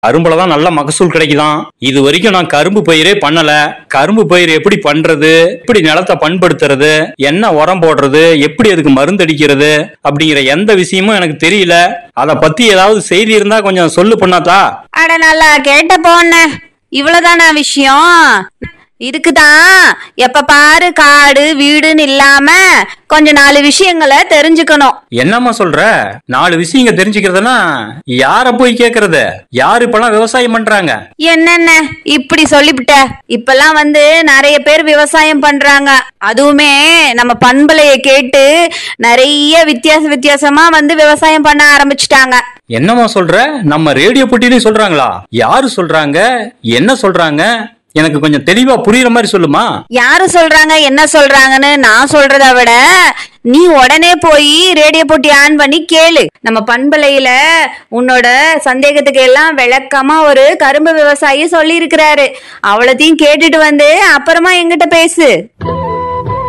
கரும்புல தான் நல்ல மகசூல் கிடைக்குதாம் இது வரைக்கும் நான் கரும்பு பயிரே பண்ணல கரும்பு பயிர் எப்படி பண்றது எப்படி நிலத்தை பண்படுத்துறது என்ன உரம் போடுறது எப்படி அதுக்கு மருந்து அடிக்கிறது அப்படிங்கிற எந்த விஷயமும் எனக்கு தெரியல அத பத்தி ஏதாவது செய்தி இருந்தா கொஞ்சம் சொல்லு பண்ணாத்தா அட நல்லா கேட்ட போன இவ்வளவுதானா விஷயம் இதுக்குதான் எப்ப பாரு காடு வீடுன்னு இல்லாம கொஞ்ச நாலு விஷயங்களை தெரிஞ்சுக்கணும் என்னம்மா சொல்ற நாலு விஷயங்க தெரிஞ்சுக்கிறதுனா யார போய் கேக்குறது யாரு இப்பெல்லாம் விவசாயம் பண்றாங்க என்னென்ன இப்படி சொல்லிவிட்ட இப்பெல்லாம் வந்து நிறைய பேர் விவசாயம் பண்றாங்க அதுவுமே நம்ம பண்பலைய கேட்டு நிறைய வித்தியாச வித்தியாசமா வந்து விவசாயம் பண்ண ஆரம்பிச்சிட்டாங்க என்னம்மா சொல்ற நம்ம ரேடியோ போட்டியிலையும் சொல்றாங்களா யாரு சொல்றாங்க என்ன சொல்றாங்க எனக்கு கொஞ்சம் தெளிவா புரியுற மாதிரி சொல்லுமா யாரு சொல்றாங்க என்ன சொல்றாங்கன்னு நான் சொல்றத விட நீ உடனே போய் ரேடியோ போட்டி ஆன் பண்ணி கேளு நம்ம பண்பலையில உன்னோட சந்தேகத்துக்கு எல்லாம் விளக்கமா ஒரு கரும்பு விவசாயி சொல்லி இருக்கிறாரு அவ்வளத்தையும் கேட்டுட்டு வந்து அப்புறமா எங்கிட்ட பேசு